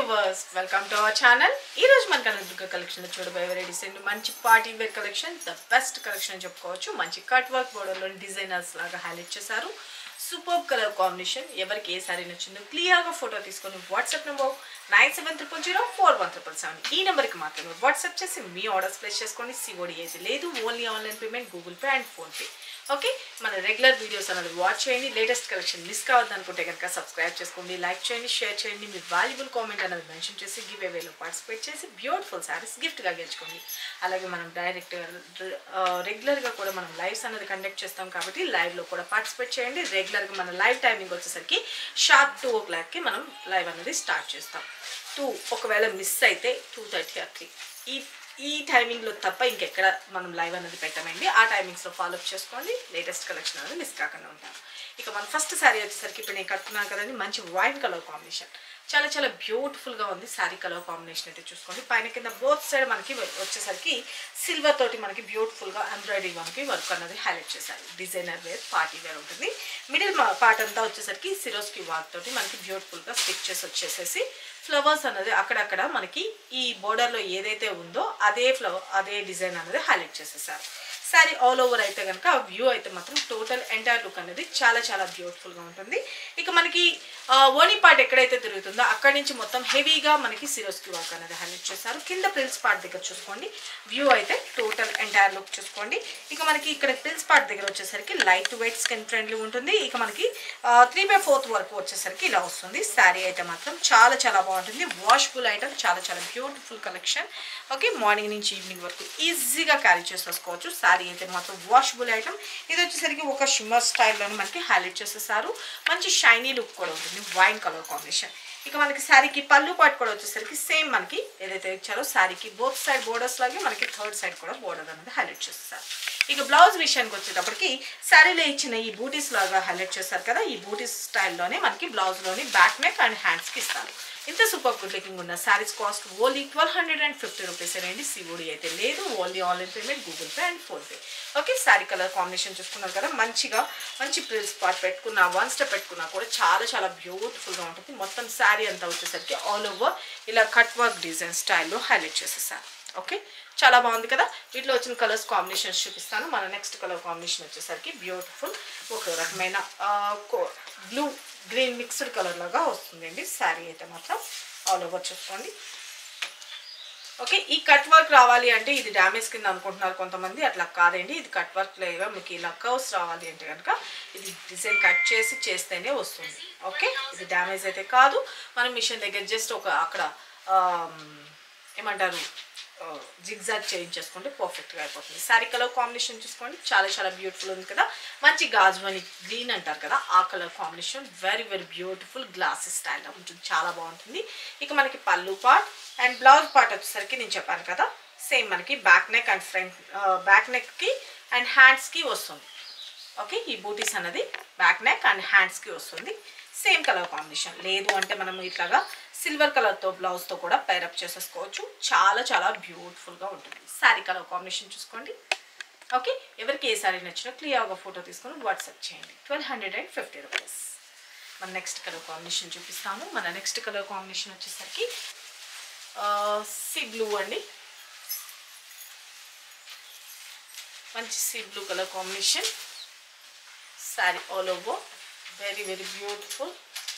viewers welcome to our channel ఈ రోజు మన కనదుర్గ కలెక్షన్ లో చూడబోయే వెరైటీస్ అండ్ మంచి party wear collection the best collection అని చెప్పుకోవచ్చు మంచి కట్ వర్క్ బోర్డర్లో డిజైనర్స్ లాగా హైలైట్ చేశారు సూపర్ కలర్ కాంబినేషన్ ఎవరికి ఏ సారీ నచ్చిందో క్లియర్గా ఫోటో తీసుకొని WhatsApp number nine seven triple zero four one triple seven ఈ నెంబర్కి మాత్రమే వాట్సాప్ చేసి మీ ఆర్డర్స్ ప్లేస్ చేసుకోండి సిఓడి అయితే లేదు only online payment Google Pay and PhonePe okay మన రెగ్యులర్ వీడియోస్ అనేది వాచ్ చేయండి లేటెస్ట్ కలెక్షన్ మిస్ కావద్దు అనుకుంటే కనుక సబ్స్క్రైబ్ చేసుకోండి లైక్ చేయండి షేర్ చేయండి మీ వాల్యుబుల్ కామెంట్ అనేది మెన్షన్ చేసి గివ్ అవేలో పార్టిసిపేట్ చేసి బ్యూటిఫుల్ శారీస్ గిఫ్ట్గా గెలుచుకోండి అలాగే మనం డైరెక్ట్ రెగ్యులర్గా కూడా మనం లైవ్స్ అనేది కండక్ట్ చేస్తాం కాబట్టి లైవ్లో కూడా పార్టిసిపేట్ చేయండి రెగ్యులర్గా మన లైవ్ టైమింగ్ వచ్చేసరికి షార్ప్ టూ ఓ క్లాక్కి మనం లైవ్ అనేది స్టార్ట్ చేస్తాం టూ ఒకవేళ మిస్ అయితే టూ థర్టీ ఆర్ త్రీ ఈ ఈ టైమింగ్లో తప్ప ఇంకెక్కడ మనం లైవ్ అనేది పెట్టమండి ఆ టైమింగ్స్లో ఫాలోఅప్ చేసుకోండి లేటెస్ట్ కలెక్షన్ అనేది మిస్ కాకుండా ఉంటాం ఇక మన ఫస్ట్ శారీ వచ్చేసరికి ఇప్పుడు నేను కట్టున్నాను కదండి మంచి వైట్ కలర్ కాంబినేషన్ చాలా చాలా బ్యూటిఫుల్గా ఉంది శారీ కలర్ కాంబినేషన్ అయితే చూసుకోండి పైన కింద బోత్ సైడ్ మనకి వచ్చేసరికి సిల్వర్ తోటి మనకి బ్యూటిఫుల్గా ఎంబ్రాయిడరీ మనకి వర్క్ అనేది హైలైట్ చేశారు డిజైనర్ వేర్ పార్టీ వేర్ ఉంటుంది మిడిల్ పార్ట్ అంతా వచ్చేసరికి సిరోస్కి వర్క్ తోటి మనకి బ్యూటిఫుల్గా స్టిక్ చేసి వచ్చేసేసి ఫ్లవర్స్ అనేది అక్కడక్కడ మనకి ఈ బోర్డర్లో ఏదైతే ఉందో అదే ఫ్లవర్ అదే డిజైన్ అనేది హైలైట్ చేసేసారు శారీ ఆల్ ఓవర్ అయితే కనుక వ్యూ అయితే మాత్రం టోటల్ ఎంటైర్ లుక్ అనేది చాలా చాలా బ్యూటిఫుల్గా ఉంటుంది ఇక మనకి ఓనీ పార్ట్ ఎక్కడైతే తిరుగుతుందో అక్కడి నుంచి మొత్తం హెవీగా మనకి సిరోస్కి వర్క్ అనేది హైలైట్ చేశారు కింద ప్రిల్స్ పార్ట్ దగ్గర చూసుకోండి వ్యూ అయితే టోటల్ ఎంటైర్ లుక్ చూసుకోండి ఇక మనకి ఇక్కడ ప్రిల్స్ పార్ట్ దగ్గర వచ్చేసరికి లైట్ వెయిట్ స్కిన్ ఫ్రెండ్లీ ఉంటుంది ఇక మనకి త్రీ బై ఫోర్త్ వరకు వచ్చేసరికి ఇలా వస్తుంది శారీ అయితే మాత్రం చాలా చాలా బాగుంటుంది వాష్ఫుల్ ఐటమ్ చాలా చాలా బ్యూటిఫుల్ కలెక్షన్ ఓకే మార్నింగ్ నుంచి ఈవినింగ్ వరకు ఈజీగా క్యారీ చేసేసుకోవచ్చు శారీ అయితే మాత్రం వాషబుల్ ఐటమ్ ఇది వచ్చేసరికి ఒక షిమ్మర్ స్టైల్లోనే మనకి హైలైట్ చేసేసారు మంచి షైనీ లుక్ కూడా ఉంటుంది వైన్ కలర్ కాంబినేషన్ ఇక మనకి శారీకి పళ్ళు పాటు కూడా వచ్చేసరికి సేమ్ మనకి ఏదైతే ఇచ్చారో శారీకి బోత్ సైడ్ బోర్డర్స్ లాగే మనకి థర్డ్ సైడ్ కూడా బోర్డర్ అనేది హైలైట్ చేస్తారు ఇక బ్లౌజ్ విషయానికి వచ్చేటప్పటికి శారీలో ఇచ్చిన ఈ బూటీస్ లాగా హైలైట్ చేస్తారు కదా ఈ బూటీస్ స్టైల్లోనే మనకి బ్లౌజ్లోని బ్యాక్ నెక్ అండ్ హ్యాండ్స్కి ఇస్తారు ఇంత సూపర్ గుడ్ లుకింగ్ ఉన్న saris cost only twelve hundred and fifty rupees అండి సిఓడి అయితే లేదు only online payment Google Pay and PhonePe okay sari colour combination చూసుకున్నారు కదా మంచిగా మంచి ప్రిల్స్ పార్ట్ పెట్టుకున్నా వన్ స్టెప్ పెట్టుకున్నా కూడా చాలా చాలా బ్యూటిఫుల్గా ఉంటుంది మొత్తం శారీ అంతా వచ్చేసరికి ఆల్ ఓవర్ ఇలా కట్ వర్క్ డిజైన్ స్టైల్లో హైలైట్ చేసేసారు ఓకే చాలా బాగుంది కదా వీటిలో వచ్చిన కలర్స్ కాంబినేషన్స్ చూపిస్తాను మన నెక్స్ట్ కలర్ కాంబినేషన్ వచ్చేసరికి బ్యూటిఫుల్ ఒక రకమైన బ్లూ గ్రీన్ మిక్స్డ్ కలర్ లాగా వస్తుందండి శారీ అయితే మాత్రం ఆల్ ఓవర్ చూసుకోండి ఓకే ఈ కట్ వర్క్ రావాలి అంటే ఇది డ్యామేజ్ కింద అనుకుంటున్నారు కొంతమంది అట్లా కాదండి ఇది కట్ వర్క్ లేదా మీకు ఇలా కర్వ్స్ రావాలి అంటే కనుక ఇది డిజైన్ కట్ చేసి చేస్తేనే వస్తుంది ఓకే ఇది డ్యామేజ్ అయితే కాదు మనం మిషన్ దగ్గర జస్ట్ ఒక అక్కడ ఏమంటారు జిగ్జాగ్ చేయించేసుకుంటే పర్ఫెక్ట్గా అయిపోతుంది శారీ కలర్ కాంబినేషన్ చూసుకోండి చాలా చాలా బ్యూటిఫుల్ ఉంది కదా మంచి గాజువని గ్రీన్ అంటారు కదా ఆ colour combination very very beautiful glasses style ఉంటుంది చాలా బాగుంటుంది ఇక మనకి పళ్ళు పార్ట్ అండ్ బ్లౌజ్ పార్ట్ వచ్చేసరికి నేను చెప్పాను కదా సేమ్ మనకి back neck and front back నెక్కి అండ్ హ్యాండ్స్కి వస్తుంది ఓకే ఈ బూటీస్ అనేది బ్యాక్ నెక్ అండ్ హ్యాండ్స్కి వస్తుంది సేమ్ కలర్ కాంబినేషన్ లేదు అంటే మనం ఇట్లాగా సిల్వర్ కలర్తో బ్లౌజ్తో కూడా పైరప్ చేసేసుకోవచ్చు చాలా చాలా బ్యూటిఫుల్గా ఉంటుంది శారీ కలర్ కాంబినేషన్ చూసుకోండి ఓకే ఎవరికి ఏ శారీ నచ్చినా క్లియర్గా ఫోటో తీసుకొని వాట్సాప్ చేయండి twelve hundred and fifty rupees మన నెక్స్ట్ కలర్ కాంబినేషన్ చూపిస్తాను మన నెక్స్ట్ కలర్ కాంబినేషన్ వచ్చేసరికి సీ బ్లూ అండి మంచి sea blue colour combination sari all over very very beautiful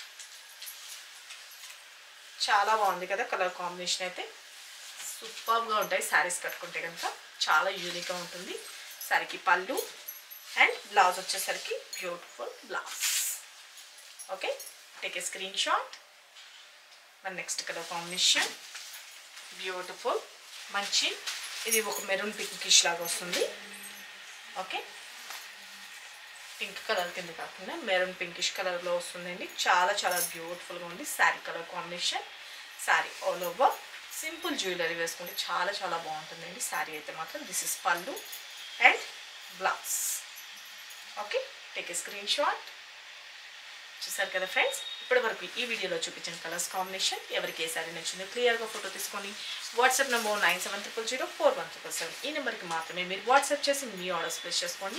చాలా బాగుంది కదా కలర్ కాంబినేషన్ అయితే సూపర్గా ఉంటాయి శారీస్ కట్టుకుంటే కనుక చాలా యూనిక్గా ఉంటుంది శారీకి పళ్ళు అండ్ బ్లౌజ్ వచ్చేసరికి beautiful blouse okay take a screenshot మన నెక్స్ట్ కలర్ కాంబినేషన్ బ్యూటిఫుల్ మంచి ఇది ఒక మెరూన్ పింకిష్ లాగా వస్తుంది ఓకే పింక్ కలర్ కింద కాకుండా మెరూన్ పింకిష్ కలర్లో వస్తుందండి చాలా చాలా బ్యూటిఫుల్గా ఉంది sari colour combination sari all over simple jewellery వేసుకుంటే చాలా చాలా బాగుంటుందండి శారీ అయితే మాత్రం this is pallu and blouse okay take a screenshot చూసారు కదా ఫ్రెండ్స్ ఇప్పటి వరకు ఈ వీడియోలో చూపించిన కలర్స్ కాంబినేషన్ ఎవరికి ఏ సారీ నచ్చిందో క్లియర్గా ఫోటో తీసుకొని WhatsApp number nine seven triple zero four one triple seven ఈ నెంబర్కి మాత్రమే మీరు వాట్సాప్ చేసి మీ ఆర్డర్స్ ప్లేస్ చేసుకోండి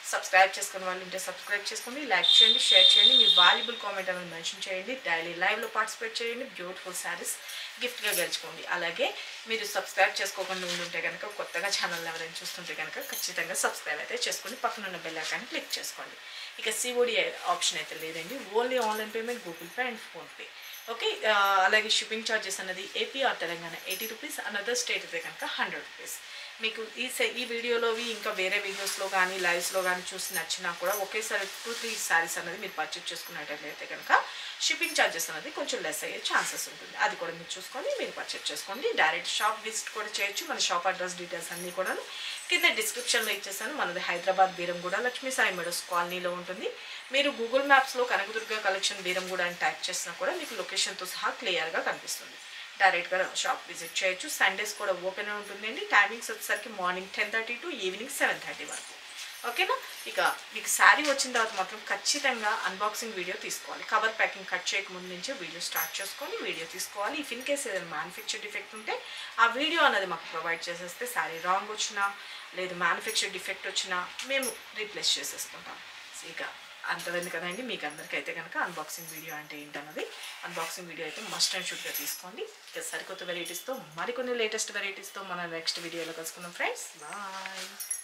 సబ్స్క్రైబ్ చేసుకున్న వాళ్ళు ఉంటే సబ్స్క్రైబ్ చేసుకోండి లైక్ చేయండి షేర్ చేయండి మీ వాల్యుబుల్ కామెంట్ అనేది మెన్షన్ చేయండి డైలీ లైవ్లో పార్టిసిపేట్ చేయండి బ్యూటిఫుల్ శారీస్ గిఫ్ట్గా గెలుచుకోండి అలాగే మీరు సబ్స్క్రైబ్ చేసుకోకుండా ఉంటే కనుక కొత్తగా ఛానల్ ఎవరైనా చూస్తుంటే కనుక ఖచ్చితంగా సబ్స్క్రైబ్ అయితే చేసుకోండి పక్కన ఉన్న బెల్ ఐకాన్ని క్లిక్ చేసుకోండి ఇక సిఓడి ఆప్షన్ అయితే లేదండి only online payment Google Pay and PhonePe okay ఆ, అలాగే షిప్పింగ్ ఛార్జెస్ అనేది AP or Telangana eighty rupees another state అయితే కనుక హండ్రెడ్ రూపీస్ మీకు ఈ సె ఈ వీడియోలోవి ఇంకా వేరే వీడియోస్లో కానీ లైవ్స్లో కానీ చూసి నచ్చినా కూడా ఒకేసారి టూ త్రీ శారీస్ అనేది మీరు పర్చేజ్ చేసుకున్నట్లయితే కనుక షిప్పింగ్ ఛార్జెస్ అనేది కొంచెం లెస్ అయ్యే ఛాన్సెస్ ఉంటుంది అది కూడా మీరు చూసుకొని మీరు పర్చేజ్ చేసుకోండి డైరెక్ట్ షాప్ విజిట్ కూడా చేయొచ్చు మన షాప్ అడ్రస్ డీటెయిల్స్ అన్నీ కూడా కింద డిస్క్రిప్షన్లో ఇచ్చేసాను మనది హైదరాబాద్ బీరంగూడ లక్ష్మీ సాయి మెడోస్ కాలనీలో ఉంటుంది మీరు గూగుల్ మ్యాప్స్లో కనకదుర్గ కలెక్షన్ బీరంగూడ అని టైప్ చేసినా కూడా మీకు లొకేషన్తో సహా క్లియర్గా కనిపిస్తుంది డైరెక్ట్గా షాప్ విజిట్ చేయొచ్చు సండేస్ కూడా ఓపెన్ ఉంటుందండి టైమింగ్స్ వచ్చేసరికి morning ten thirty to evening seven thirty వరకు ఓకేనా ఇక మీకు శారీ వచ్చిన తర్వాత మాత్రం ఖచ్చితంగా అన్బాక్సింగ్ వీడియో తీసుకోవాలి కవర్ ప్యాకింగ్ కట్ చేయకముందు నుంచే వీడియో స్టార్ట్ చేసుకొని వీడియో తీసుకోవాలి ఇఫ్ ఇన్ కేస్ ఏదైనా మ్యానుఫ్యాక్చర్ డిఫెక్ట్ ఉంటే ఆ వీడియో అనేది మాకు ప్రొవైడ్ చేసేస్తే శారీ రాంగ్ వచ్చినా లేదు మ్యానుఫ్యాక్చర్ డిఫెక్ట్ వచ్చినా మేము రీప్లేస్ చేసేసుకుంటాం సో ఇక అంతదండి కదండి మీకు అందరికీ అయితే కనుక అన్బాక్సింగ్ వీడియో అంటే ఏంటన్నది అన్బాక్సింగ్ వీడియో అయితే మస్ట్ అండ్ షుడ్గా తీసుకోండి ఇక సరికొత్త వెరైటీస్తో మరికొన్ని లేటెస్ట్ వెరైటీస్తో మన నెక్స్ట్ వీడియోలో కలుసుకుందాం ఫ్రెండ్స్ బాయ్